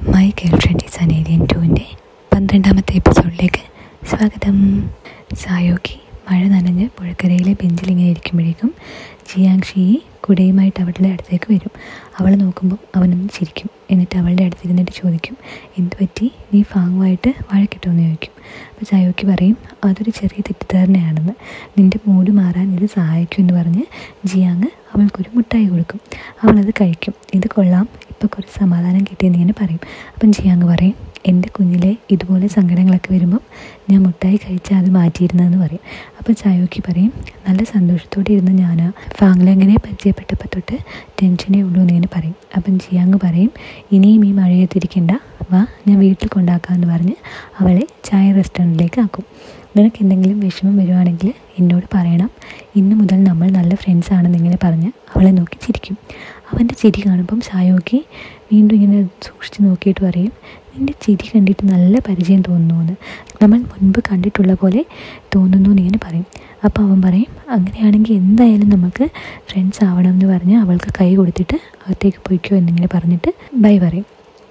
my girlfriend is an alien ടുവിൻ്റെ പന്ത്രണ്ടാമത്തെ എപ്പിസോഡിലേക്ക് സ്വാഗതം സായോക്കി മഴ നനഞ്ഞ് പുഴക്കരയിലെ ബെഞ്ചിൽ ഇങ്ങനെ ഇരിക്കുമ്പോഴേക്കും ജിയാങ്ഷി കുടയുമായിട്ട് അവളുടെ അടുത്തേക്ക് വരും അവൾ നോക്കുമ്പോൾ അവനൊന്ന് ചിരിക്കും എന്നിട്ട് അവളുടെ അടുത്തിരുന്നിട്ട് ചോദിക്കും എന്ത് പറ്റി നീ ഫാങ്ങുമായിട്ട് വഴക്കിട്ടോന്ന് ചോദിക്കും അപ്പോൾ ചായോക്കി പറയും അതൊരു ചെറിയ തെറ്റിദ്ധാരണയാണെന്ന് നിൻ്റെ മൂഡ് മാറാൻ ഇത് സഹായിക്കും എന്ന് പറഞ്ഞ് ജിയാങ് അവൾക്കൊരു മുട്ടായി കൊടുക്കും അവളത് കഴിക്കും ഇത് കൊള്ളാം ഇപ്പോൾ കുറച്ച് സമാധാനം കിട്ടിയെന്നിങ്ങനെ പറയും അപ്പം ജിയാങ് പറയും എൻ്റെ കുഞ്ഞിലെ ഇതുപോലെ സങ്കടങ്ങളൊക്കെ വരുമ്പം ഞാൻ മുട്ടായി കഴിച്ചാൽ അത് മാറ്റിയിരുന്നതെന്ന് പറയും അപ്പോൾ ചായോക്കി പറയും നല്ല സന്തോഷത്തോടെ ഇരുന്ന് ഞാൻ ഫാങ്ങിലെങ്ങനെ പരിചയപ്പെട്ടപ്പോൾ തൊട്ട് ടെൻഷനേ ഉള്ളൂ എന്നിങ്ങനെ പറയും അപ്പം ജിയാങ് പറയും ഇനിയും ഈ മഴയത്തിരിക്കണ്ട വാ ഞാൻ വീട്ടിൽ കൊണ്ടാക്കാമെന്ന് പറഞ്ഞ് അവളെ ചായ റെസ്റ്റോറൻറ്റിലേക്ക് ആക്കും നിനക്ക് എന്തെങ്കിലും വിഷമം വരുവാണെങ്കിൽ എന്നോട് പറയണം ഇന്ന് മുതൽ നമ്മൾ നല്ല ഫ്രണ്ട്സ് ആണെന്നിങ്ങനെ പറഞ്ഞ് അവളെ നോക്കി ചിരിക്കും അവൻ്റെ ചിരി കാണുമ്പം സായോക്കി വീണ്ടും ഇങ്ങനെ സൂക്ഷിച്ച് നോക്കിയിട്ട് പറയും നിൻ്റെ ചിരി കണ്ടിട്ട് നല്ല പരിചയം തോന്നുന്നു എന്ന് നമ്മൾ മുൻപ് കണ്ടിട്ടുള്ള പോലെ തോന്നുന്നു എന്നിങ്ങനെ പറയും അപ്പോൾ അവൻ പറയും അങ്ങനെയാണെങ്കിൽ എന്തായാലും നമുക്ക് ഫ്രണ്ട്സ് ആവണം എന്ന് പറഞ്ഞ് അവൾക്ക് കൈ കൊടുത്തിട്ട് അകത്തേക്ക് പോയിക്കോ എന്നിങ്ങനെ പറഞ്ഞിട്ട് ബൈ പറയും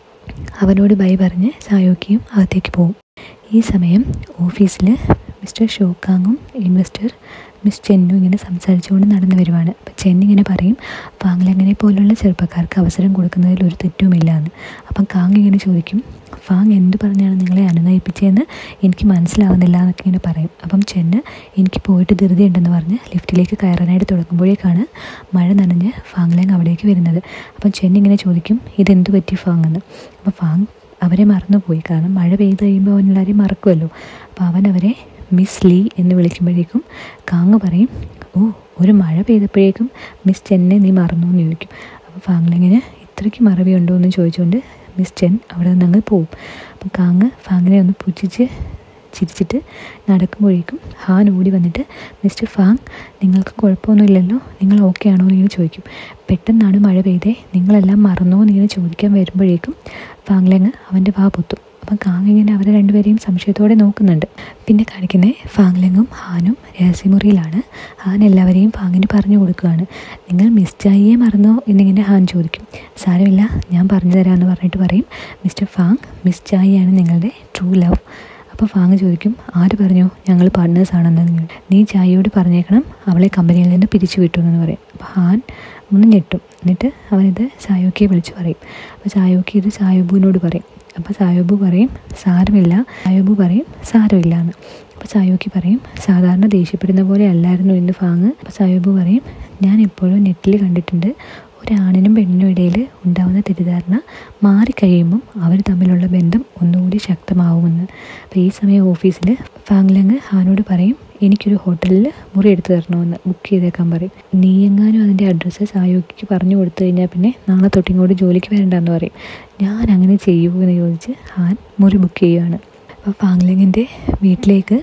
അവനോട് ബൈ പറഞ്ഞ് സായോക്കിയും അകത്തേക്ക് പോകും ഈ സമയം ഓഫീസിൽ മിസ്റ്റർ ഷോക്കാങ്ങും ഇൻവെസ്റ്റർ മിസ് ചെന്നു ഇങ്ങനെ സംസാരിച്ചുകൊണ്ട് നടന്നു വരുവാണ് അപ്പം ചെന്നിങ്ങനെ പറയും ഫാങ്ങിലങ്ങനെ പോലുള്ള ചെറുപ്പക്കാർക്ക് അവസരം കൊടുക്കുന്നതിൽ ഒരു തെറ്റുമില്ല എന്ന് അപ്പം കാങ് ഇങ്ങനെ ചോദിക്കും ഫാങ് എന്ത് പറഞ്ഞാണ് നിങ്ങളെ അനുനയിപ്പിച്ചതെന്ന് എനിക്ക് മനസ്സിലാവുന്നില്ല എന്നൊക്കെ ഇങ്ങനെ പറയും അപ്പം ചെന്ന് എനിക്ക് പോയിട്ട് ധൃതി ഉണ്ടെന്ന് പറഞ്ഞ് ലിഫ്റ്റിലേക്ക് കയറാനായിട്ട് തുടങ്ങുമ്പോഴേക്കാണ് മഴ നനഞ്ഞ് ഫാങ്ലേങ് അവിടേക്ക് വരുന്നത് അപ്പം ചെന്നിങ്ങനെ ചോദിക്കും ഇതെന്ത് പറ്റി ഫാങ് എന്ന് അപ്പോൾ ഫാങ് അവരെ മറന്നുപോയി കാരണം മഴ പെയ്ത് കഴിയുമ്പോൾ അവൻ എല്ലാവരെയും മറക്കുമല്ലോ അപ്പോൾ അവൻ അവരെ മിസ് ലീ എന്ന് വിളിക്കുമ്പോഴേക്കും കാങ് പറയും ഓ ഒരു മഴ പെയ്തപ്പോഴേക്കും മിസ് ചെന്നെ നീ മറന്നു എന്ന് ചോദിക്കും അപ്പോൾ ഫാങ്ലിങ്ങിന് ഇത്രയ്ക്ക് മറവിയുണ്ടോ എന്ന് ചോദിച്ചുകൊണ്ട് മിസ് ചെൻ അവിടെ നിന്ന് അങ്ങ് പോവും അപ്പം കാങ് ഫാങ്ങിനെ ഒന്ന് പുച്ഛിച്ച് ചിരിച്ചിട്ട് നടക്കുമ്പോഴേക്കും ഹാൻ ഓടി വന്നിട്ട് മിസ്റ്റർ ഫാങ് നിങ്ങൾക്ക് കുഴപ്പമൊന്നുമില്ലല്ലോ നിങ്ങൾ ഓക്കെ ആണോ എന്നിങ്ങനെ ചോദിക്കും പെട്ടെന്നാണ് മഴ പെയ്തേ നിങ്ങളെല്ലാം മറന്നോ എന്നിങ്ങനെ ചോദിക്കാൻ വരുമ്പോഴേക്കും ഫാങ്ലെങ് അവൻ്റെ വാ പൊത്തും അപ്പം കാങ് ഇങ്ങനെ അവരെ രണ്ടുപേരെയും സംശയത്തോടെ നോക്കുന്നുണ്ട് പിന്നെ കാണിക്കുന്നത് ഫാങ്ലെങ്ങും ഹാനും രഹസ്യമുറിയിലാണ് ഹാൻ എല്ലാവരെയും ഫാങ്ങിന് പറഞ്ഞു കൊടുക്കുകയാണ് നിങ്ങൾ മിസ് ചായിയെ മറന്നോ എന്നിങ്ങനെ ഹാൻ ചോദിക്കും സാരമില്ല ഞാൻ പറഞ്ഞു തരാമെന്ന് പറഞ്ഞിട്ട് പറയും മിസ്റ്റർ ഫാങ് മിസ് ചായിയാണ് നിങ്ങളുടെ ട്രൂ ലവ് അപ്പോൾ ഫാങ് ചോദിക്കും ആര് പറഞ്ഞു ഞങ്ങൾ പാർട്ട്നേഴ്സ് ആണെന്ന് നിങ്ങൾ നീ ചായയോട് പറഞ്ഞേക്കണം അവളെ കമ്പനിയിൽ നിന്ന് പിരിച്ചു വിട്ടു എന്ന് പറയും അപ്പോൾ ഹാൻ ഒന്ന് ഞെട്ടും എന്നിട്ട് അവനിത് സായോക്കിയെ വിളിച്ച് പറയും അപ്പോൾ സായോക്കി ഇത് സായോബുവിനോട് പറയും അപ്പോൾ സായോബു പറയും സാരമില്ല സായോബു പറയും സാരമില്ല എന്ന് അപ്പോൾ സായോക്കി പറയും സാധാരണ ദേഷ്യപ്പെടുന്ന പോലെ അല്ലായിരുന്നു ഇന്ന് ഫാങ് അപ്പോൾ സായോബു പറയും ഞാൻ എപ്പോഴും നെറ്റിൽ കണ്ടിട്ടുണ്ട് ഒരാണിനും പെണ്ണിനും ഇടയിൽ ഉണ്ടാകുന്ന തെറ്റിദ്ധാരണ മാറിക്കഴിയുമ്പം അവർ തമ്മിലുള്ള ബന്ധം ഒന്നുകൂടി ശക്തമാവുമെന്ന് അപ്പോൾ ഈ സമയം ഓഫീസിൽ ഫാങ്ലങ് ഹാനോട് പറയും എനിക്കൊരു ഹോട്ടലിൽ മുറി എടുത്തു തരണമെന്ന് ബുക്ക് ചെയ്തേക്കാൻ പറയും നീ എങ്ങാനും അതിൻ്റെ അഡ്രസ്സ് സായോഗിക്ക് പറഞ്ഞു കൊടുത്തു കഴിഞ്ഞാൽ പിന്നെ നാളെ തൊട്ടിങ്ങോട്ട് ജോലിക്ക് വരണ്ടെന്ന് പറയും ഞാൻ അങ്ങനെ ചെയ്യുമോ എന്ന് ചോദിച്ച് ഹാൻ മുറി ബുക്ക് ചെയ്യുകയാണ് അപ്പോൾ ഫാങ്ലങ്ങിൻ്റെ വീട്ടിലേക്ക്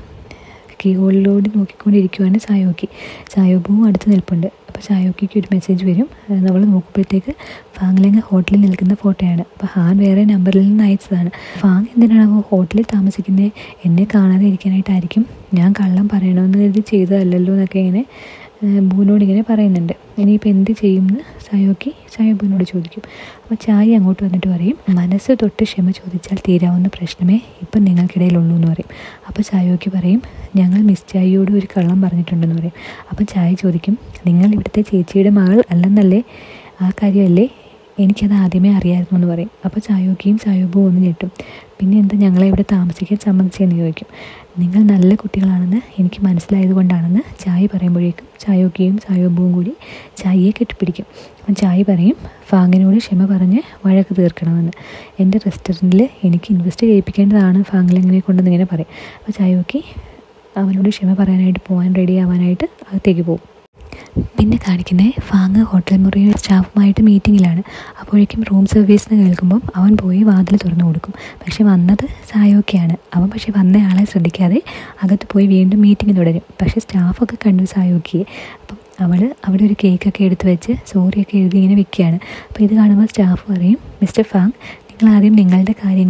കീ ഹോളിലോട് നോക്കിക്കൊണ്ടിരിക്കുവാണ് സായോക്കി സായോബുവും അടുത്ത് നിൽപ്പുണ്ട് അപ്പോൾ സായോക്കിക്ക് ഒരു മെസ്സേജ് വരും നമ്മൾ നോക്കുമ്പോഴത്തേക്ക് ഫാങ്ലെങ് ഹോട്ടലിൽ നിൽക്കുന്ന ഫോട്ടോയാണ് അപ്പോൾ ഹാൻ വേറെ നമ്പറിൽ നിന്ന് അയച്ചതാണ് ഫാങ് എന്തിനാണോ ഹോട്ടലിൽ താമസിക്കുന്നത് എന്നെ കാണാതെ ഇരിക്കാനായിട്ടായിരിക്കും ഞാൻ കള്ളം പറയണമെന്ന് കരുതി ചെയ്തതല്ലല്ലോ എന്നൊക്കെ ഇങ്ങനെ ബൂനോട് ഇങ്ങനെ പറയുന്നുണ്ട് ഇനിയിപ്പോൾ എന്ത് ചെയ്യുമെന്ന് സായോക്കി സായോബുവിനോട് ചോദിക്കും അപ്പോൾ ചായ അങ്ങോട്ട് വന്നിട്ട് പറയും മനസ്സ് തൊട്ട് ക്ഷമ ചോദിച്ചാൽ തീരാവുന്ന പ്രശ്നമേ ഇപ്പം നിങ്ങൾക്കിടയിലുള്ളൂ എന്ന് പറയും അപ്പോൾ ചായോക്കി പറയും ഞങ്ങൾ മിസ് ചായയോട് ഒരു കള്ളം പറഞ്ഞിട്ടുണ്ടെന്ന് പറയും അപ്പോൾ ചായ ചോദിക്കും നിങ്ങൾ ഇവിടുത്തെ ചേച്ചിയുടെ മകൾ അല്ലെന്നല്ലേ ആ കാര്യമല്ലേ എനിക്കത് ആദ്യമേ അറിയാമായിരുന്നു എന്ന് പറയും അപ്പോൾ ചായോക്കിയും ചായോബുവും ഒന്ന് ഞെട്ടും പിന്നെ എന്താ ഞങ്ങളെ ഇവിടെ താമസിക്കാൻ സമ്മതിച്ചതെന്ന് ചോദിക്കും നിങ്ങൾ നല്ല കുട്ടികളാണെന്ന് എനിക്ക് മനസ്സിലായത് കൊണ്ടാണെന്ന് ചായ പറയുമ്പോഴേക്കും ചായോക്കിയും ചായോബുവും കൂടി ചായയെ കെട്ടിപ്പിടിക്കും അപ്പം ചായ പറയും ഫാങ്ങിനോട് ക്ഷമ പറഞ്ഞ് വഴക്ക് തീർക്കണമെന്ന് എൻ്റെ റെസ്റ്റോറൻറ്റിൽ എനിക്ക് ഇൻവെസ്റ്റ് ചെയ്യിപ്പിക്കേണ്ടതാണ് ഫാങ്ങിലെങ്ങനെ കൊണ്ടെന്ന് ഇങ്ങനെ പറയും അപ്പോൾ ചായോക്കി അവനോട് ക്ഷമ പറയാനായിട്ട് പോകാൻ റെഡി ആവാനായിട്ട് അകത്തേക്ക് പോകും പിന്നെ കാണിക്കുന്നത് ഫാങ് ഹോട്ടൽ മുറിയിൽ സ്റ്റാഫുമായിട്ട് മീറ്റിങ്ങിലാണ് അപ്പോഴേക്കും റൂം സർവീസിന് കേൾക്കുമ്പം അവൻ പോയി വാതിൽ തുറന്നു കൊടുക്കും പക്ഷെ വന്നത് സായോക്കിയാണ് അവൻ പക്ഷെ വന്ന ആളെ ശ്രദ്ധിക്കാതെ അകത്ത് പോയി വീണ്ടും മീറ്റിംഗ് തുടരും പക്ഷെ സ്റ്റാഫൊക്കെ കണ്ടു സായോക്കിയെ അപ്പം അവൾ അവിടെ ഒരു കേക്കൊക്കെ എടുത്ത് വെച്ച് സോറിയൊക്കെ എഴുതി ഇങ്ങനെ വെക്കുകയാണ് അപ്പോൾ ഇത് കാണുമ്പോൾ സ്റ്റാഫ് പറയും മിസ്റ്റർ ഫാങ് നിങ്ങൾ ആദ്യം നിങ്ങളുടെ കാര്യങ്ങൾ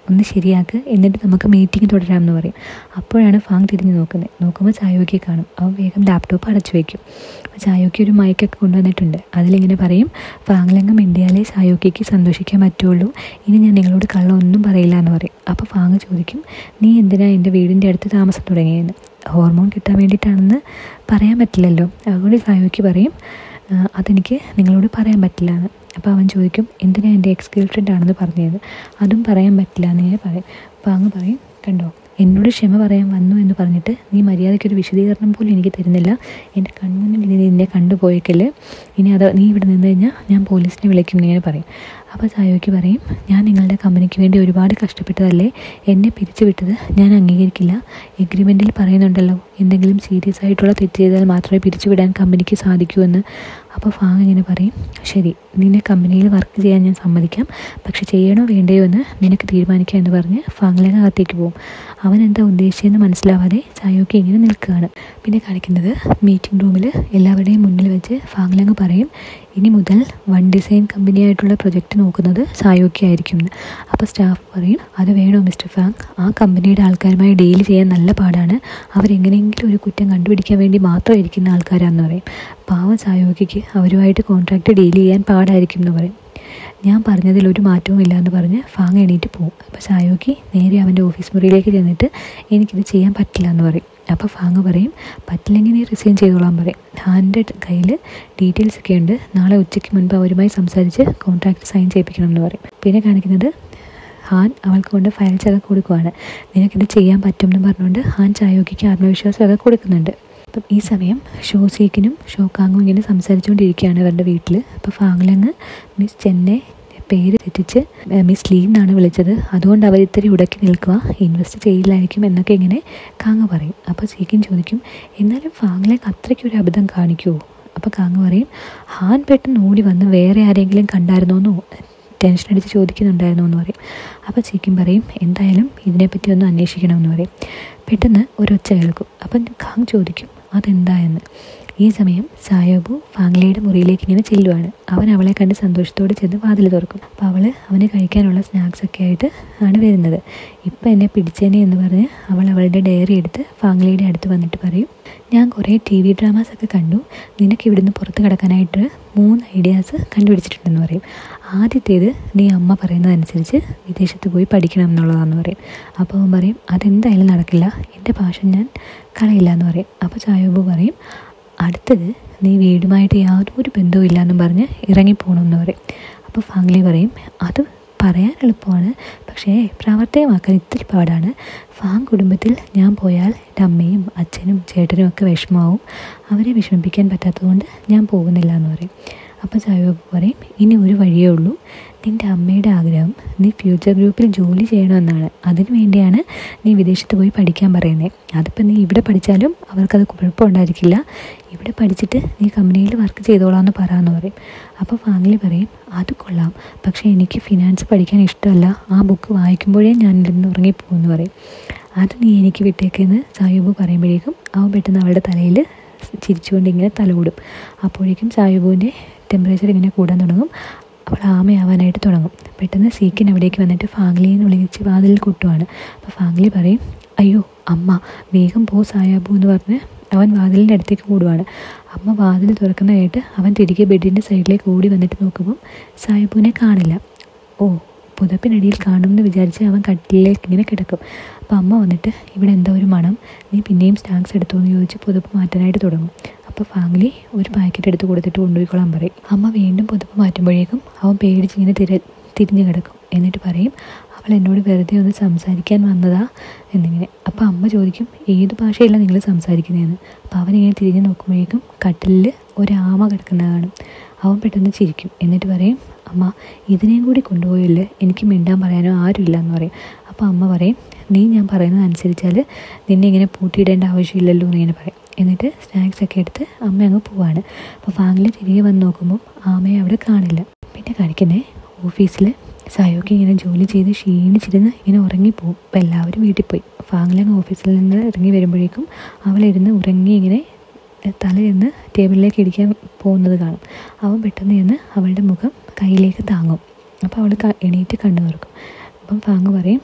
ഒന്ന് ശരിയാക്ക് എന്നിട്ട് നമുക്ക് മീറ്റിംഗ് തുടരാമെന്ന് പറയും അപ്പോഴാണ് ഫാങ് തിരിഞ്ഞ് നോക്കുന്നത് നോക്കുമ്പോൾ ചായോക്കി കാണും അവൻ വേഗം ലാപ്ടോപ്പ് അടച്ചു വയ്ക്കും അപ്പോൾ ചായോക്കി ഒരു മൈക്കൊക്കെ കൊണ്ടുവന്നിട്ടുണ്ട് അതിലിങ്ങനെ പറയും ഫാങ്ലംഗം ഇന്ത്യയിലെ ചായോക്കിക്ക് സന്തോഷിക്കാൻ പറ്റുള്ളൂ ഇനി ഞാൻ നിങ്ങളോട് കള്ളം ഒന്നും പറയില്ല എന്ന് പറയും അപ്പോൾ ഫാങ് ചോദിക്കും നീ എന്തിനാ എൻ്റെ വീടിൻ്റെ അടുത്ത് താമസം തുടങ്ങിയെന്ന് ഹോർമോൺ കിട്ടാൻ വേണ്ടിയിട്ടാണെന്ന് പറയാൻ പറ്റില്ലല്ലോ അതുകൊണ്ട് ചായോക്കി പറയും "ആ, അതെനിക്ക് നിങ്ങളോട് പറയാൻ പറ്റില്ല എന്ന് അപ്പോൾ അവൻ ചോദിക്കും എന്തിനാ എൻ്റെ എക്സ് ഗേൾ ഫ്രണ്ട് ആണെന്ന് പറഞ്ഞത് അതും പറയാൻ പറ്റില്ല എന്ന് ഇങ്ങനെ പറയും അപ്പോൾ അങ്ങ് പറയും കണ്ടോ എന്നോട് ക്ഷമ പറയാൻ വന്നു എന്ന് പറഞ്ഞിട്ട് നീ മര്യാദയ്ക്കൊരു വിശദീകരണം പോലും എനിക്ക് തരുന്നില്ല എൻ്റെ കൺമുന്നിൽ ഇനി നിന്നെ കണ്ടുപോയേക്കല്ലേ ഇനി അത് നീ ഇവിടെ നിന്ന് കഴിഞ്ഞാൽ ഞാൻ പോലീസിനെ വിളിക്കും എന്നിങ്ങനെ പറയും അപ്പോൾ ചായോയ്ക്ക് പറയും ഞാൻ നിങ്ങളുടെ കമ്പനിക്ക് വേണ്ടി ഒരുപാട് കഷ്ടപ്പെട്ടതല്ലേ എന്നെ പിരിച്ചു വിട്ടത് ഞാൻ അംഗീകരിക്കില്ല എഗ്രിമെൻറ്റിൽ പറയുന്നുണ്ടല്ലോ എന്തെങ്കിലും സീരിയസ് ആയിട്ടുള്ള തെറ്റ് ചെയ്താൽ മാത്രമേ പിരിച്ചുവിടാൻ കമ്പനിക്ക് സാധിക്കൂ എന്ന് അപ്പോൾ ഫാങ് ഇങ്ങനെ പറയും ശരി നിന്നെ കമ്പനിയിൽ വർക്ക് ചെയ്യാൻ ഞാൻ സമ്മതിക്കാം പക്ഷെ ചെയ്യണോ വേണ്ടയോ എന്ന് നിനക്ക് തീരുമാനിക്കാം എന്ന് പറഞ്ഞ് ഫാങ്ങിലേക്ക് അകത്തേക്ക് പോകും അവൻ എന്താ ഉദ്ദേശിച്ചതെന്ന് മനസ്സിലാവാതെ ചായോക്ക് ഇങ്ങനെ നിൽക്കുകയാണ് പിന്നെ കാണിക്കുന്നത് മീറ്റിംഗ് റൂമിൽ എല്ലാവരുടെയും മുന്നിൽ വെച്ച് ഫാങ്ലങ് പറയും ഇനി മുതൽ വൺ ഡിസൈൻ കമ്പനിയായിട്ടുള്ള പ്രൊജക്റ്റ് നോക്കുന്നത് സായോക്കി ആയിരിക്കും എന്ന് അപ്പോൾ സ്റ്റാഫ് പറയും അത് വേണോ മിസ്റ്റർ ഫാങ് ആ കമ്പനിയുടെ ആൾക്കാരുമായി ഡീൽ ചെയ്യാൻ നല്ല പാടാണ് അവരെങ്ങനെയെങ്കിലും ഒരു കുറ്റം കണ്ടുപിടിക്കാൻ വേണ്ടി മാത്രം ഇരിക്കുന്ന ആൾക്കാരാണെന്ന് പറയും പാവം സായോഗിക്ക് അവരുമായിട്ട് കോൺട്രാക്റ്റ് ഡീൽ ചെയ്യാൻ പാടായിരിക്കും എന്ന് പറയും ഞാൻ പറഞ്ഞതിൽ ഒരു മാറ്റവും ഇല്ല എന്ന് പറഞ്ഞ് ഫാങ് എണീറ്റ് പോകും അപ്പോൾ സായോക്കി നേരെ അവൻ്റെ ഓഫീസ് മുറിയിലേക്ക് ചെന്നിട്ട് എനിക്കിത് ചെയ്യാൻ പറ്റില്ല എന്ന് പറയും അപ്പോൾ ഫാങ് പറയും പറ്റില്ലെങ്കിൽ നീ റിസൈൻ ചെയ്തോളാൻ പറയും ഹാൻ്റെ കയ്യിൽ ഡീറ്റെയിൽസ് ഒക്കെ ഉണ്ട് നാളെ ഉച്ചയ്ക്ക് മുൻപ് അവരുമായി സംസാരിച്ച് കോൺട്രാക്റ്റ് സൈൻ ചെയ്യിപ്പിക്കണം എന്ന് പറയും പിന്നെ കാണിക്കുന്നത് ഹാൻ അവൾക്ക് കൊണ്ട് ഫയൽസ് ഒക്കെ കൊടുക്കുവാണ് നിനക്കിത് ചെയ്യാൻ പറ്റും എന്ന് പറഞ്ഞുകൊണ്ട് ഹാൻ ചായോക്കിക്ക് ആത്മവിശ്വാസമൊക്കെ കൊടുക്കുന്നുണ്ട് അപ്പം ഈ സമയം ഷോസീക്കിനും ഷോക്കാങ്ങും ഇങ്ങനെ സംസാരിച്ചുകൊണ്ടിരിക്കുകയാണ് അവരുടെ വീട്ടിൽ അപ്പോൾ ഫാങ്ലങ് മിസ് ചെന്നൈ പേര് തെറ്റിച്ച് ഏഹ്, മിസ് ലീ എന്നാണ് വിളിച്ചത് അതുകൊണ്ട് അവർ ഇത്തിരി ഉടക്കി നിൽക്കുക ഇൻവെസ്റ്റ് ചെയ്യില്ലായിരിക്കും എന്നൊക്കെ ഇങ്ങനെ കാങ്ങ് പറയും അപ്പോൾ സീക്കിൻ ചോദിക്കും എന്നാലും ഫാങ്ലങ് അത്രയ്ക്കൊരു അബദ്ധം കാണിക്കുമോ അപ്പോൾ കാങ്ങ് പറയും ഹാൻ പെട്ടെന്ന് ഓടി വന്ന് വേറെ ആരെങ്കിലും കണ്ടായിരുന്നോന്നോ ടെൻഷൻ അടിച്ച് ചോദിക്കുന്നുണ്ടായിരുന്നു എന്ന് പറയും അപ്പോൾ ചിക്കൻ പറയും എന്തായാലും ഇതിനെപ്പറ്റി ഒന്ന് അന്വേഷിക്കണമെന്ന് പറയും പെട്ടെന്ന് ഒരൊച്ച കേൾക്കും അപ്പം ഖാങ് ചോദിക്കും അതെന്താ എന്ന് ഈ സമയം സായോബു ഫാങ്ലിയുടെ മുറിയിലേക്ക് ഇങ്ങനെ ചെല്ലുവാണ് അവൻ അവളെ കണ്ട് സന്തോഷത്തോടെ ചെന്ന് വാതിൽ തുറക്കും അപ്പോൾ അവൾ അവന് കഴിക്കാനുള്ള സ്നാക്സ് ഒക്കെ ആയിട്ട് ആണ് വരുന്നത് ഇപ്പം എന്നെ പിടിച്ചേനെ എന്ന് പറഞ്ഞ് അവൾ അവളുടെ ഡയറി എടുത്ത് ഫാങ്ലിയുടെ അടുത്ത് വന്നിട്ട് പറയും ഞാൻ കുറേ ടി വി ഡ്രാമാസ് ഒക്കെ കണ്ടു നിനക്ക് ഇവിടുന്ന് പുറത്ത് കിടക്കാനായിട്ട് മൂന്ന് ഐഡിയാസ് കണ്ടുപിടിച്ചിട്ടുണ്ടെന്ന് പറയും ആദ്യത്തേത് നീ അമ്മ പറയുന്നതനുസരിച്ച് വിദേശത്ത് പോയി പഠിക്കണം എന്നുള്ളതാണെന്ന് പറയും അപ്പോൾ അവൻ പറയും അതെന്തായാലും നടക്കില്ല എൻ്റെ ഭാഷ ഞാൻ കളയില്ല എന്ന് പറയും അപ്പോൾ ചായോബു പറയും അടുത്തത് നീ വീടുമായിട്ട് യാതൊരു ബന്ധവും ഇല്ലയെന്നും പറഞ്ഞ് ഇറങ്ങിപ്പോകണമെന്ന് പറയും അപ്പോൾ ഫാങ്ലി പറയും അത് പറയാൻ എളുപ്പമാണ് പക്ഷേ പ്രാവർത്തികമാക്കാൻ ഇത്തിരി പാടാണ് ഫാങ് കുടുംബത്തിൽ ഞാൻ പോയാൽ എൻ്റെ അമ്മയും അച്ഛനും ചേട്ടനും ഒക്കെ വിഷമാവും അവരെ വിഷമിപ്പിക്കാൻ പറ്റാത്തതുകൊണ്ട് ഞാൻ പോകുന്നില്ല എന്ന് പറയും അപ്പോൾ ചായോബ് പറയും ഇനി ഒരു വഴിയേ ഉള്ളൂ നിൻ്റെ അമ്മയുടെ ആഗ്രഹം നീ ഫ്യൂച്ചർ ഗ്രൂപ്പിൽ ജോലി ചെയ്യണമെന്നാണ് അതിനു വേണ്ടിയാണ് നീ വിദേശത്ത് പോയി പഠിക്കാൻ പറയുന്നത് അതിപ്പോൾ നീ ഇവിടെ പഠിച്ചാലും അവർക്കത് കുഴപ്പമുണ്ടായിരിക്കില്ല ഇവിടെ പഠിച്ചിട്ട് നീ കമ്പനിയിൽ വർക്ക് ചെയ്തോളാമെന്ന് പറയാമെന്ന് പറയും അപ്പോൾ ഫാമിലി പറയും അത് കൊള്ളാം പക്ഷേ എനിക്ക് ഫിനാൻസ് പഠിക്കാൻ ഇഷ്ടമല്ല ആ ബുക്ക് വായിക്കുമ്പോഴേ ഞാൻ ഇരുന്ന് ഉറങ്ങിപ്പോകുമെന്ന് പറയും അത് നീ എനിക്ക് വിട്ടേക്കെന്ന് സായൂബ് പറയുമ്പോഴേക്കും അവൻ പെട്ടെന്ന് അവളുടെ തലയിൽ ചിരിച്ചുകൊണ്ട് ഇങ്ങനെ തലോടും അപ്പോഴേക്കും സായൂബുവിൻ്റെ ടെമ്പറേച്ചർ ഇങ്ങനെ കൂടാൻ തുടങ്ങും അവൾ ആമയാവാനായിട്ട് തുടങ്ങും പെട്ടെന്ന് സീക്കിൻ അവിടേക്ക് വന്നിട്ട് ഫാങ്ലിയെ എന്ന് വിളിച്ച് വാതിലിൽ കൂട്ടുവാണ് അപ്പോൾ ഫാങ്ലി പറയും അയ്യോ അമ്മ വേഗം പോ സായാബു എന്ന് പറഞ്ഞ് അവൻ വാതിലിൻ്റെ അടുത്തേക്ക് കൂടുവാണ് അമ്മ വാതിൽ തുറക്കുന്നതായിട്ട് അവൻ തിരികെ ബെഡിൻ്റെ സൈഡിലേക്ക് ഓടി വന്നിട്ട് നോക്കുമ്പം സായബുവിനെ കാണില്ല ഓ പുതപ്പിനടിയിൽ കാണുമെന്ന് വിചാരിച്ച് അവൻ കട്ടിലേക്ക് ഇങ്ങനെ കിടക്കും അപ്പോൾ അമ്മ വന്നിട്ട് ഇവിടെ എന്താ ഒരു മണം നീ പിന്നെയും സ്നാക്സ് എടുത്തോ എന്ന് ചോദിച്ച് പുതപ്പ് മാറ്റാനായിട്ട് തുടങ്ങും അപ്പോൾ ഫാമിലി ഒരു പാക്കറ്റ് എടുത്ത് കൊടുത്തിട്ട് കൊണ്ടുപോയിക്കോളാൻ പറയും അമ്മ വീണ്ടും പുതപ്പ് മാറ്റുമ്പോഴേക്കും അവൻ പേടിച്ച് ഇങ്ങനെ തിര തിരിഞ്ഞ് കിടക്കും എന്നിട്ട് പറയും അവൾ എന്നോട് വെറുതെ ഒന്ന് സംസാരിക്കാൻ വന്നതാ എന്നിങ്ങനെ അപ്പോൾ അമ്മ ചോദിക്കും ഏത് ഭാഷയിലാണ് നിങ്ങൾ സംസാരിക്കുന്നതെന്ന് അപ്പോൾ അവനിങ്ങനെ തിരിഞ്ഞ് നോക്കുമ്പോഴേക്കും കട്ടിലിൽ ഒരാമ കിടക്കുന്ന കാണും അവൻ പെട്ടെന്ന് ചിരിക്കും എന്നിട്ട് പറയും അമ്മ ഇതിനെയും കൂടി കൊണ്ടുപോയില്ലേ എനിക്ക് മിണ്ടാൻ പറയാനോ ആരുമില്ല എന്ന് പറയും അപ്പോൾ അമ്മ പറയും നീ ഞാൻ പറയുന്നത് അനുസരിച്ചാൽ നിന്നെ ഇങ്ങനെ പൂട്ടിയിടേണ്ട ആവശ്യമില്ലല്ലോ എന്ന് ഇങ്ങനെ പറയും എന്നിട്ട് സ്നാക്സ് ഒക്കെ എടുത്ത് അമ്മ അങ്ങ് പോവാണ് അപ്പോൾ ഫാമിലി തിരികെ വന്ന് നോക്കുമ്പോൾ ആമയെ അവിടെ കാണില്ല പിന്നെ കാണിക്കുന്നേ ഓഫീസിൽ സായോക്ക് ഇങ്ങനെ ജോലി ചെയ്ത് ക്ഷീണിച്ചിരുന്ന് ഇങ്ങനെ ഉറങ്ങിപ്പോവും അപ്പോൾ എല്ലാവരും വീട്ടിൽ പോയി ഫാങ്ങിലങ്ങ് ഓഫീസിൽ നിന്ന് ഇറങ്ങി വരുമ്പോഴേക്കും അവളിരുന്ന് ഉറങ്ങി ഇങ്ങനെ തല ചെന്ന് ടേബിളിലേക്ക് ഇടിക്കാൻ പോകുന്നത് കാണും അവൻ പെട്ടെന്ന് ചെന്ന് അവളുടെ മുഖം കയ്യിലേക്ക് താങ്ങും അപ്പോൾ അവൾ ക- എണീറ്റ് കണ്ണു തുറക്കും അപ്പം ഫാങ് പറയും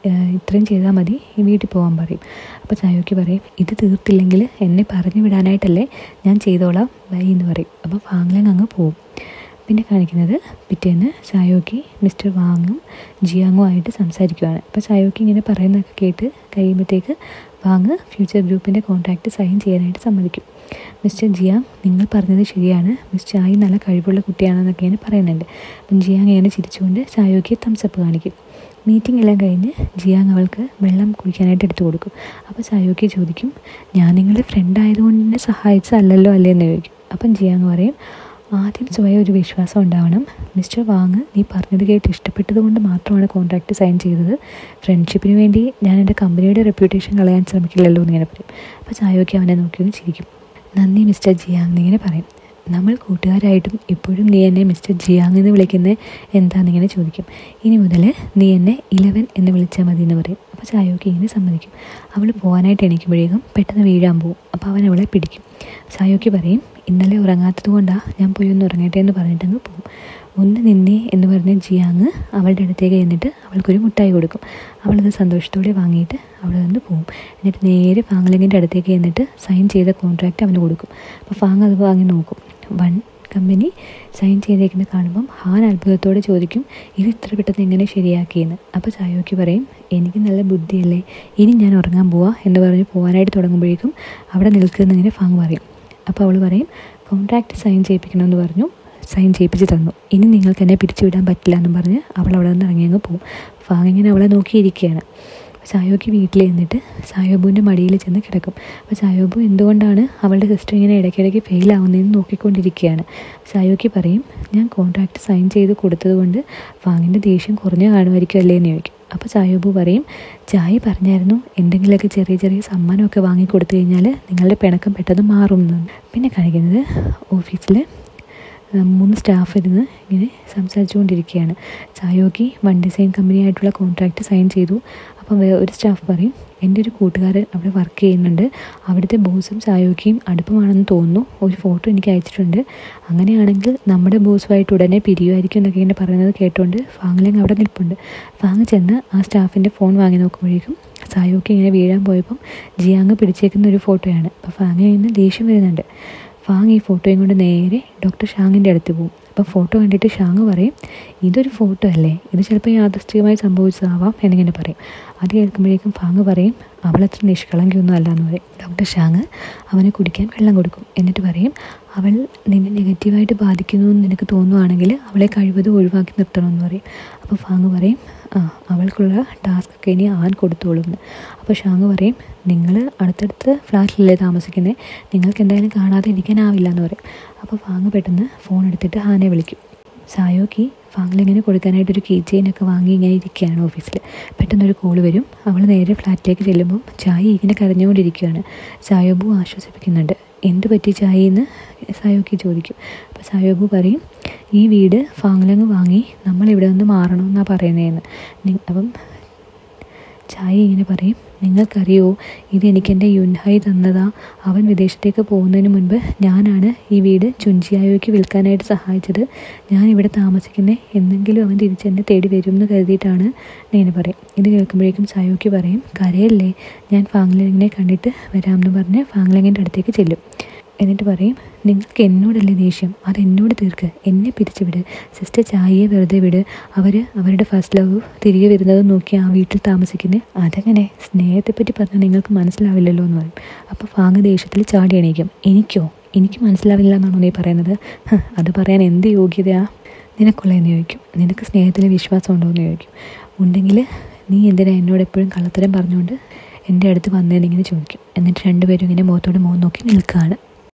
ഏഹ് ഇത്രയും ചെയ്താൽ മതി ഈ വീട്ടിൽ പോകാൻ പറയും അപ്പോൾ ചായോക്ക് പറയും ഇത് തീർത്തില്ലെങ്കിൽ എന്നെ പറഞ്ഞു വിടാനായിട്ടല്ലേ ഞാൻ ചെയ്തോളാം ബൈ എന്ന് പറയും അപ്പോൾ ഫാങ്ലങ് അങ്ങ് പോവും പിന്നെ കാണിക്കുന്നത് പിറ്റേന്ന് ചായോക്കി മിസ്റ്റർ വാങ്ങും ജിയാങ്ങും ആയിട്ട് സംസാരിക്കുവാണ് അപ്പോൾ ചായോക്കി ഇങ്ങനെ പറയുന്നതൊക്കെ കേട്ട് കഴിയുമ്പോഴത്തേക്ക് വാങ് ഫ്യൂച്ചർ ഗ്രൂപ്പിൻ്റെ കോൺട്രാക്റ്റ് സൈൻ ചെയ്യാനായിട്ട് സമ്മതിക്കും മിസ്റ്റർ ജിയാങ് നിങ്ങൾ പറഞ്ഞത് ശരിയാണ് മിസ് ചായ് നല്ല കഴിവുള്ള കുട്ടിയാണെന്നൊക്കെ ഇങ്ങനെ പറയുന്നുണ്ട് അപ്പം ജിയാങ് ഇങ്ങനെ ചിരിച്ചുകൊണ്ട് ചായോക്ക് തംസപ്പ് കാണിക്കും മീറ്റിംഗ് എല്ലാം കഴിഞ്ഞ് ജിയാങ് അവൾക്ക് വെള്ളം കുടിക്കാനായിട്ട് എടുത്തു കൊടുക്കും അപ്പോൾ ചായോക്കി ചോദിക്കും ഞാൻ നിങ്ങളുടെ ഫ്രണ്ട് ആയതുകൊണ്ട് എന്നെ സഹായിച്ചതല്ലല്ലോ അല്ലേ എന്ന് ചോദിക്കും അപ്പം ജിയാങ് പറയും ആദ്യം സ്വയം ഒരു വിശ്വാസം ഉണ്ടാവണം മിസ്റ്റർ വാങ് നീ പറഞ്ഞത് കേട്ട് ഇഷ്ടപ്പെട്ടത് കൊണ്ട് മാത്രമാണ് കോൺട്രാക്റ്റ് സൈൻ ചെയ്തത് ഫ്രണ്ട്ഷിപ്പിന് വേണ്ടി ഞാൻ എൻ്റെ കമ്പനിയുടെ റെപ്യൂട്ടേഷൻ കളയാൻ ശ്രമിക്കില്ലല്ലോ എന്നിങ്ങനെ പറയും അപ്പോൾ ചായോക്കി അവനെ നോക്കിയൊന്ന് ചിരിക്കും നന്ദി മിസ്റ്റർ ജിയാങ് എന്നിങ്ങനെ പറയും നമ്മൾ കൂട്ടുകാരായിട്ടും ഇപ്പോഴും നീ എന്നെ മിസ്റ്റർ ജിയാങ് എന്ന് വിളിക്കുന്നത് എന്താണെന്നിങ്ങനെ ചോദിക്കും ഇനി മുതൽ നീ എന്നെ ഇലവൻ എന്ന് വിളിച്ചാൽ മതി എന്ന് പറയും അപ്പോൾ ചായോക്കി ഇങ്ങനെ സമ്മതിക്കും അവൾ പോകാനായിട്ട് എണീക്കുമ്പോഴേക്കും പെട്ടെന്ന് വീഴാൻ പോകും അപ്പോൾ അവൻ അവളെ പിടിക്കും ചായോക്കി പറയും ഇന്നലെ ഉറങ്ങാത്തത് കൊണ്ടാണ് ഞാൻ പോയി ഒന്ന് ഉറങ്ങട്ടെ എന്ന് പറഞ്ഞിട്ടങ്ങ് പോകും ഒന്ന് നിന്നേ എന്ന് പറഞ്ഞ ജിയാങ് അവളുടെ അടുത്തേക്ക് എന്നിട്ട് അവൾക്കൊരു മുട്ടായി കൊടുക്കും അവളത് സന്തോഷത്തോടെ വാങ്ങിയിട്ട് അവിടെ നിന്ന് പോകും എന്നിട്ട് നേരെ ഫാങ്ലിങ്ങിൻ്റെ അടുത്തേക്ക് എന്നിട്ട് സൈൻ ചെയ്ത കോൺട്രാക്റ്റ് അവന് കൊടുക്കും അപ്പോൾ ഫാങ് അത് വാങ്ങി നോക്കും വൺ കമ്പനി സൈൻ ചെയ്തേക്കുന്നത് കാണുമ്പം ഹാൻ അത്ഭുതത്തോടെ ചോദിക്കും ഇത് ഇത്ര പെട്ടെന്ന് എങ്ങനെ ശരിയാക്കിയെന്ന് അപ്പോൾ ചായോക്കി പറയും എനിക്ക് നല്ല ബുദ്ധിയല്ലേ ഇനി ഞാൻ ഉറങ്ങാൻ പോവാ എന്ന് പറഞ്ഞ് പോകാനായിട്ട് തുടങ്ങുമ്പോഴേക്കും അവിടെ നിൽക്കുന്നതിന് ഫാങ് പറയും അപ്പോൾ അവൾ പറയും കോൺട്രാക്റ്റ് സൈൻ ചെയ്യിപ്പിക്കണമെന്ന് പറഞ്ഞു സൈൻ ചെയ്യിപ്പിച്ച് തന്നു ഇനി നിങ്ങൾക്ക് എന്നെ പിരിച്ചുവിടാൻ പറ്റില്ല എന്നും പറഞ്ഞ് അവൾ അവിടെ നിന്ന് ഇറങ്ങി അങ്ങ് പോകും ഫാങ് ഇങ്ങനെ അവളെ നോക്കിയിരിക്കുകയാണ് സായോക്ക് വീട്ടിൽ ചെന്നിട്ട് സായോബുവിൻ്റെ മടിയിൽ ചെന്ന് കിടക്കും അപ്പോൾ സായോബു എന്തുകൊണ്ടാണ് അവളുടെ സിസ്റ്റർ ഇങ്ങനെ ഇടയ്ക്കിടയ്ക്ക് ഫെയിൽ ആവുന്നതെന്ന് നോക്കിക്കൊണ്ടിരിക്കുകയാണ് സായോക്ക് പറയും ഞാൻ കോൺട്രാക്റ്റ് സൈൻ ചെയ്ത് കൊടുത്തതുകൊണ്ട് ഫാങ്ങിൻ്റെ ദേഷ്യം കുറഞ്ഞു കാണുമായിരിക്കും അല്ലേ എന്ന് ചോദിക്കും അപ്പോൾ ചായോബു പറയും ചായ പറഞ്ഞായിരുന്നു എന്തെങ്കിലുമൊക്കെ ചെറിയ ചെറിയ സമ്മാനമൊക്കെ വാങ്ങി കൊടുത്തു കഴിഞ്ഞാൽ നിങ്ങളുടെ പിണക്കം പെട്ടെന്ന് മാറും എന്ന് പിന്നെ കാണിക്കുന്നത് ഓഫീസിൽ മൂന്ന് സ്റ്റാഫ് ഇരുന്ന് ഇങ്ങനെ സംസാരിച്ചുകൊണ്ടിരിക്കുകയാണ് ചായോക്കി വൺ ഡിസൈൻ കമ്പനിയായിട്ടുള്ള കോൺട്രാക്റ്റ് സൈൻ ചെയ്തു അപ്പം വേ- ഒരു സ്റ്റാഫ് പറയും എൻ്റെ ഒരു കൂട്ടുകാരൻ അവിടെ വർക്ക് ചെയ്യുന്നുണ്ട് അവിടുത്തെ ബോസും ചായോക്കിയും അടുപ്പമാണെന്ന് തോന്നുന്നു ഒരു ഫോട്ടോ എനിക്ക് അയച്ചിട്ടുണ്ട് അങ്ങനെയാണെങ്കിൽ നമ്മുടെ ബോസുമായിട്ട് ഉടനെ പിരിയുമായിരിക്കും എന്നൊക്കെ ഇങ്ങനെ പറയുന്നത് കേട്ടുകൊണ്ട് ഫാങ്ങിലങ്ങ് അവിടെ നിൽപ്പുണ്ട് ഫാങ് ചെന്ന് ആ സ്റ്റാഫിൻ്റെ ഫോൺ വാങ്ങി നോക്കുമ്പോഴേക്കും സായോക്കി ഇങ്ങനെ വീഴാൻ പോയപ്പം ജിയാങ് പിടിച്ചേക്കുന്ന ഒരു ഫോട്ടോയാണ് അപ്പോൾ ഫാങ്ങിൽ നിന്ന് ദേഷ്യം വരുന്നുണ്ട് ഫാങ് ഈ ഫോട്ടോയും കൊണ്ട് നേരെ ഡോക്ടർ ഷാങ്ങിൻ്റെ അടുത്ത് പോകും അപ്പോൾ ഫോട്ടോ കണ്ടിട്ട് ഷാങ് പറയും ഇതൊരു ഫോട്ടോ അല്ലേ ഇത് ചിലപ്പോൾ യാദൃശ്ചികമായി സംഭവിച്ചതാവാം എന്നിങ്ങനെ പറയും അത് കേൾക്കുമ്പോഴേക്കും ഫാങ് പറയും അവളത്ര നിഷ്കളങ്കിയൊന്നും അല്ല എന്ന് പറയും ഡോക്ടർ ഷാങ് അവന് കുടിക്കാൻ വെള്ളം കൊടുക്കും എന്നിട്ട് പറയും അവൾ നിന്നെ നെഗറ്റീവായിട്ട് ബാധിക്കുന്നു എന്ന് നിനക്ക് തോന്നുവാണെങ്കിൽ അവളെ കഴിവതും ഒഴിവാക്കി നിർത്തണമെന്ന് പറയും അപ്പോൾ ഫാങ് പറയും ആ അവൾക്കുള്ള ടാസ്ക് ഒക്കെ ഇനി ആൻ കൊടുത്തോളും എന്ന് അപ്പോൾ ഷാങ് പറയും നിങ്ങൾ അടുത്തടുത്ത് ഫ്ലാറ്റിലല്ലേ താമസിക്കുന്നത് നിങ്ങൾക്ക് എന്തായാലും കാണാതെ ഇരിക്കാനാവില്ല എന്ന് പറയും അപ്പോൾ ഫാങ് പെട്ടെന്ന് ഫോൺ എടുത്തിട്ട് ഹാനെ വിളിക്കും സായോക്ക് ഫാങ്ങിലിങ്ങനെ കൊടുക്കാനായിട്ടൊരു കീ ചെയിനൊക്കെ വാങ്ങി ഇങ്ങനെ ഇരിക്കുകയാണ് ഓഫീസിൽ പെട്ടെന്നൊരു കോൾ വരും അവൾ നേരെ ഫ്ലാറ്റിലേക്ക് ചെല്ലുമ്പം ചായ ഇങ്ങനെ കരഞ്ഞുകൊണ്ടിരിക്കുകയാണ് സായോബു ആശ്വസിപ്പിക്കുന്നുണ്ട് എന്ത് പറ്റി ചായ എന്ന് സായോക്ക് ചോദിക്കും അപ്പോൾ സായോബു പറയും ഈ വീട് ഫാങ്ങിലങ്ങ് വാങ്ങി നമ്മൾ ഇവിടെ നിന്ന് മാറണമെന്നാണ് പറയുന്നതെന്ന് നി- അപ്പം ചായ ഇങ്ങനെ പറയും നിങ്ങൾക്കറിയോ ഇത് എനിക്കെൻ്റെ യുൻഹായി തന്നതാ അവൻ വിദേശത്തേക്ക് പോകുന്നതിന് മുൻപ് ഞാനാണ് ഈ വീട് ചുഞ്ചിയായോയ്ക്ക് വിൽക്കാനായിട്ട് സഹായിച്ചത് ഞാൻ ഇവിടെ താമസിക്കുന്നത് എന്തെങ്കിലും അവൻ തിരിച്ചെന്നെ തേടി വരും എന്ന് കരുതിയിട്ടാണ് നേനെ പറയും ഇത് കേൾക്കുമ്പോഴേക്കും ചായോയ്ക്ക് പറയും കരയല്ലേ ഞാൻ ഫാങ്ലിങ്ങിനെ കണ്ടിട്ട് വരാമെന്ന് പറഞ്ഞ് ഫാങ്ലിങ്ങിൻ്റെ അടുത്തേക്ക് ചെല്ലും എന്നിട്ട് പറയും നിങ്ങൾക്ക് എന്നോടല്ലേ ദേഷ്യം അത് എന്നോട് തീർക്ക് എന്നെ പിരിച്ചുവിട് സിസ്റ്റർ ചായയെ വെറുതെ വിട് അവർ അവരുടെ ഫസ്റ്റ് ലവ് തിരികെ വരുന്നത് നോക്കി ആ വീട്ടിൽ താമസിക്കുന്നത് അതെങ്ങനെ സ്നേഹത്തെപ്പറ്റി പറഞ്ഞാൽ നിങ്ങൾക്ക് മനസ്സിലാവില്ലല്ലോ എന്ന് പറയും അപ്പോൾ ഫാങ് ദേഷ്യത്തിൽ ചാടി എണീക്കും എനിക്കോ എനിക്ക് മനസ്സിലാവില്ല എന്നാണോ നീ പറയുന്നത് ഹ്, അത് പറയാൻ എന്ത് യോഗ്യതയാ നിനക്കുള്ളതെന്ന് ചോദിക്കും നിനക്ക് സ്നേഹത്തിൽ വിശ്വാസം ഉണ്ടോ എന്ന് ചോദിക്കും ഉണ്ടെങ്കിൽ നീ എന്തിനാ എന്നോട് എപ്പോഴും കള്ളത്തരം പറഞ്ഞുകൊണ്ട് എൻ്റെ അടുത്ത് വന്നതെന്നിങ്ങനെ ചോദിക്കും എന്നിട്ട് രണ്ടുപേരും ഇങ്ങനെ മുഖത്തോട് മുഖം നോക്കി നിൽക്കുകയാണ്